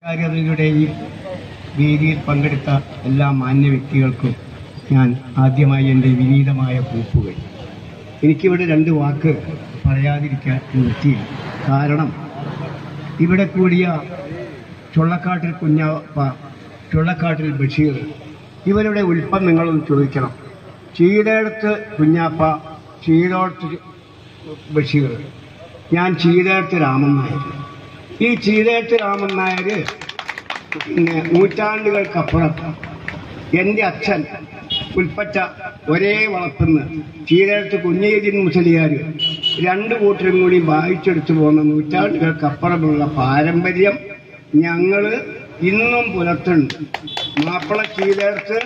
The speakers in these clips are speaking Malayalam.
കാര്യതയുടെ ഈ വേദിയിൽ പങ്കെടുത്ത എല്ലാ മാന്യ വ്യക്തികൾക്കും ഞാൻ ആദ്യമായി എൻ്റെ വിനീതമായ കൂപ്പുകൾ എനിക്കിവിടെ രണ്ട് വാക്ക് പറയാതിരിക്കാൻ നിർത്തിയില്ല കാരണം ഇവിടെ കൂടിയ ചുള്ളക്കാട്ടിൽ കുഞ്ഞാപ്പ ചുള്ളക്കാട്ടിൽ ബഷീർ ഇവരുടെ ഉൽപ്പം നിങ്ങളൊന്ന് ചോദിക്കണം ചീടേടത്ത് കുഞ്ഞാപ്പ ചീടോടത്ത് ബഷീർ ഞാൻ ചീടേടത്ത് രാമൻ നായർ ഈ ചീടേടത്ത് രാമൻ നായർ പിന്നെ നൂറ്റാണ്ടുകൾക്കപ്പുറം എൻ്റെ അച്ഛൻ ഉൽപ്പറ്റ ഒരേ വളർത്തുന്ന ചീരത്ത് കുഞ്ഞേരിൻ മുസലിയാർ രണ്ടു കൂട്ടരും കൂടി വായിച്ചെടുത്തു പോകുന്ന നൂറ്റാണ്ടുകൾക്കപ്പുറമുള്ള പാരമ്പര്യം ഞങ്ങൾ ഇന്നും പുലർത്തുന്നുണ്ട് മാപ്പിള ചീരത്ത്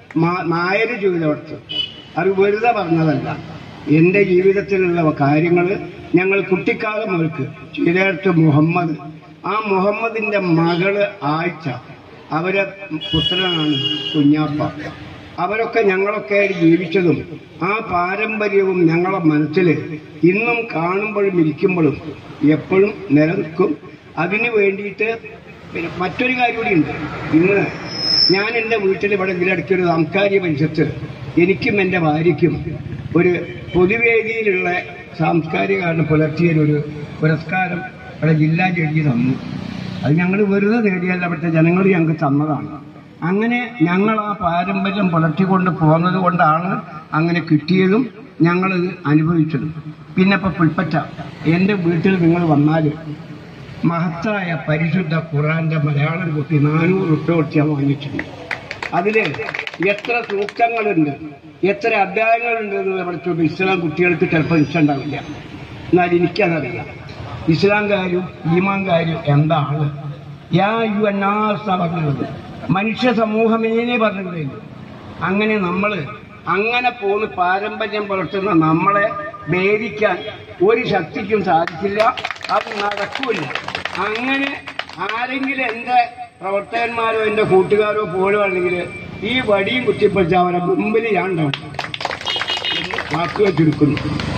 നായര് ചീരത്ത് അത് വെറുതെ പറഞ്ഞതല്ല എൻ്റെ ജീവിതത്തിലുള്ള കാര്യങ്ങൾ ഞങ്ങൾ കുട്ടിക്കാലം മുതൽക്ക് ചീരത്ത് മുഹമ്മദ് ആ മുഹമ്മദിന്റെ മകള് ആഴ്ച അവരെ പുത്രനാണ് കുഞ്ഞാപ്പ അവരൊക്കെ ഞങ്ങളൊക്കെ ആയിട്ട് ജീവിച്ചതും ആ പാരമ്പര്യവും ഞങ്ങളെ മനസ്സിൽ ഇന്നും കാണുമ്പോഴും ഇരിക്കുമ്പോഴും എപ്പോഴും നിലനിൽക്കും അതിനു വേണ്ടിയിട്ട് പിന്നെ മറ്റൊരു കാര്യം കൂടിയുണ്ട് ഇന്ന് ഞാൻ എൻ്റെ വീട്ടിൽ ഇവിടെ ഇതിലിടയ്ക്ക് ഒരു സാംസ്കാരിക പരിഷത്ത് എനിക്കും എൻ്റെ ഭാര്യയ്ക്കും ഒരു പൊതുവേദിയിലുള്ള സാംസ്കാരിക പുലർത്തിയ ഒരു പുരസ്കാരം ഇവിടെ ജില്ലാ ജഡ്ജി തന്നു അത് ഞങ്ങൾ വെറുതെ നേടിയല്ല അവിടുത്തെ ജനങ്ങൾ ഞങ്ങൾക്ക് തന്നതാണ് അങ്ങനെ ഞങ്ങൾ ആ പാരമ്പര്യം പുലർത്തിക്കൊണ്ട് പോകുന്നത് കൊണ്ടാണ് അങ്ങനെ കിട്ടിയതും ഞങ്ങൾ അനുഭവിച്ചതും പിന്നെ ഇപ്പൊ പുൽപ്പറ്റ എൻ്റെ വീട്ടിൽ നിങ്ങൾ വന്നാൽ മഹത്തായ പരിശുദ്ധ ഖുറാന്റെ മലയാളം കുത്തി നാനൂറ് റുപ്യ കൊടുത്ത് ഞാൻ വാങ്ങിയിട്ടുണ്ട് അതില് എത്ര സൂക്തങ്ങളുണ്ട് എത്ര അധ്യായങ്ങളുണ്ട് എന്ന് പഠിച്ചോണ്ട് ഇസ്ലാം കുട്ടികൾക്ക് ചിലപ്പോൾ ഇഷ്ടമുണ്ടാവില്ല എന്നാൽ എനിക്കതറിയാം ഇസ്ലാം കാര്യം ഈമാൻ കാര്യം എന്താണ് യാ യു അന്നാസ പറഞ്ഞത് മനുഷ്യ സമൂഹമേ പറഞ്ഞിട്ടുണ്ട് അങ്ങനെ നമ്മൾ അങ്ങനെ പോന്ന് പാരമ്പര്യം പുലർത്തുന്ന നമ്മളെ ഭേദിക്കാൻ ഒരു ശക്തിക്കും സാധിക്കില്ല അത് നടക്കൂല അങ്ങനെ ആരെങ്കിലും എൻ്റെ പ്രവർത്തകന്മാരോ എൻ്റെ കൂട്ടുകാരോ പോലുവാണെങ്കിൽ ഈ വടിയും കുത്തിപ്പിടിച്ച അവരെ മുമ്പിൽ ഞാൻ ഉണ്ടാവും എന്ന് വാക്കുകൾ ചുരുക്കുന്നു